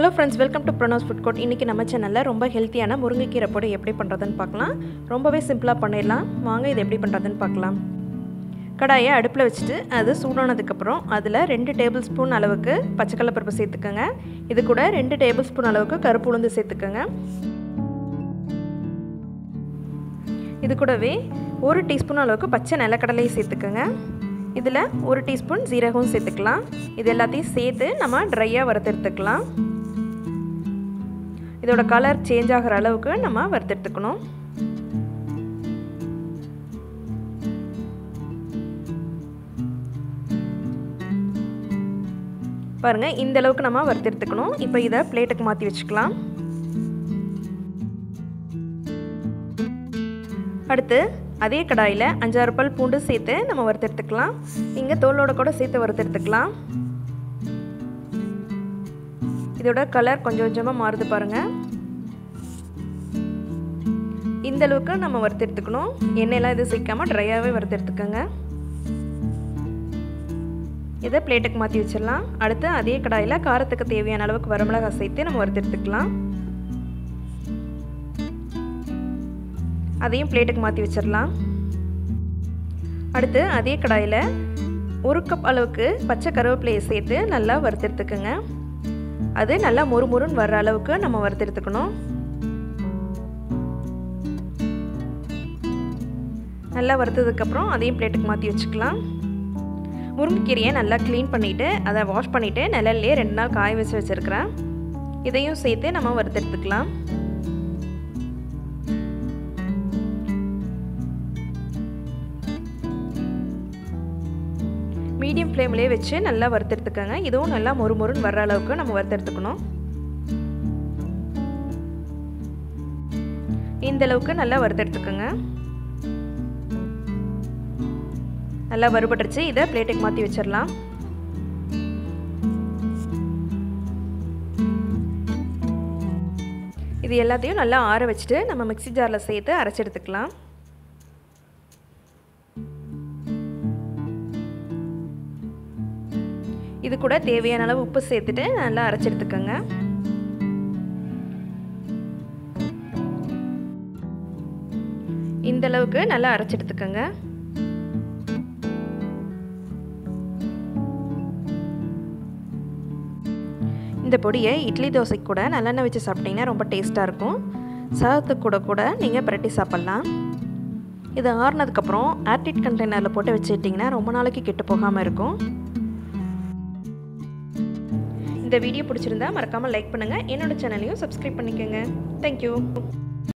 hello friends welcome to Pronos food court இன்றைக்கி நம்ம சேனலில் ரொம்ப ஹெல்த்தியான முருங்கைக்கீரை பொடி எப்படி பண்ணுறதுன்னு பார்க்கலாம் ரொம்பவே சிம்பிளாக பண்ணிடலாம் வாங்க இது எப்படி பண்ணுறதுன்னு பார்க்கலாம் கடாயை அடுப்பில் வச்சுட்டு அது சூடானதுக்கப்புறம் அதில் ரெண்டு டேபிள் ஸ்பூன் அளவுக்கு பச்சைக்கடலை பருப்பு சேர்த்துக்கோங்க இது கூட ரெண்டு டேபிள் ஸ்பூன் அளவுக்கு கருப்பு உளுந்து சேர்த்துக்கோங்க இது கூடவே ஒரு டீஸ்பூன் அளவுக்கு பச்சை நிலக்கடலையும் சேர்த்துக்கோங்க இதில் ஒரு டீஸ்பூன் ஜீரகம் சேர்த்துக்கலாம் இது எல்லாத்தையும் சேர்த்து நம்ம ட்ரையாக வறுத்தெடுத்துக்கலாம் இதோட கலர் சேஞ்ச் ஆகிற அளவுக்கு நம்ம வறுத்தெடுத்துக்கணும் பாருங்கள் இந்த அளவுக்கு நம்ம வறுத்தெடுத்துக்கணும் இப்போ இதை பிளேட்டுக்கு மாற்றி வச்சுக்கலாம் அடுத்து அதே கடாயில் அஞ்சாறு பல் பூண்டு சேர்த்து நம்ம வறுத்தெடுத்துக்கலாம் இங்கே தோலோட கூட சேர்த்து வறுத்தெடுத்துக்கலாம் இதோட கலர் கொஞ்சம் கொஞ்சமாக மாறுது பாருங்கள் இந்த அளவுக்கு நம்ம வறுத்தெடுத்துக்கணும் எண்ணெயெல்லாம் எதுவும் சேர்க்காமல் ட்ரையாகவே வறுத்தெடுத்துக்கோங்க இதை பிளேட்டுக்கு மாற்றி வச்சிடலாம் அடுத்து அதே கடாயில் காரத்துக்கு தேவையான அளவுக்கு வரமிளகாய் சேர்த்து நம்ம வறுத்தெடுத்துக்கலாம் அதையும் பிளேட்டுக்கு மாற்றி வச்சிடலாம் அடுத்து அதே கடாயில் ஒரு கப் அளவுக்கு பச்சை கருவேப்பிலையை சேர்த்து நல்லா வறுத்தெடுத்துக்குங்க அது நல்லா முறுமுறுன்னு வர்ற அளவுக்கு நம்ம வறுத்தெடுத்துக்கணும் நல்லா வறுத்ததுக்கப்புறம் அதையும் பிளேட்டுக்கு மாற்றி வச்சுக்கலாம் முருங்கைக்கீரையை நல்லா க்ளீன் பண்ணிவிட்டு அதை வாஷ் பண்ணிவிட்டு நிழல்லே ரெண்டு நாள் காய வச்சு வச்சுருக்கிறேன் இதையும் சேர்த்து நம்ம வறுத்தெடுத்துக்கலாம் மீடியம் ஃப்ளேம்லேயே வச்சு நல்லா வறுத்தெடுத்துக்கோங்க இதுவும் நல்லா மொறு மொறுன்னு வர்ற அளவுக்கு நம்ம வறுத்தெடுத்துக்கணும் இந்த அளவுக்கு நல்லா வறுத்தெடுத்துக்கோங்க நல்லா வறுபட்டுருச்சு இதை பிளேட்டுக்கு மாற்றி வச்சிடலாம் இது எல்லாத்தையும் நல்லா ஆற வச்சுட்டு நம்ம மிக்சி ஜாரில் சேர்த்து அரைச்சி எடுத்துக்கலாம் இது கூட தேவையான அளவு உப்பு சேர்த்துட்டு நல்லா அரைச்சி எடுத்துக்கோங்க இந்த அளவுக்கு நல்லா அரைச்சி எடுத்துக்கோங்க இந்த பொடியை இட்லி தோசைக்கு கூட நல்லெண்ணெய் வச்சு சாப்பிட்டிங்கன்னா ரொம்ப டேஸ்ட்டாக இருக்கும் சாதத்துக்கு கூட கூட நீங்கள் பிரட்டி சாப்பிட்லாம் இது ஆறுனதுக்கப்புறம் ஆர்டிட் கண்டெய்னரில் போட்டு வச்சுட்டிங்கன்னா ரொம்ப நாளைக்கு கெட்டு போகாமல் இருக்கும் இந்த வீடியோ பிடிச்சிருந்தா மறக்காமல் லைக் பண்ணுங்கள் என்னோடய சேனலையும் சப்ஸ்கிரைப் பண்ணிக்கோங்க தேங்க்யூ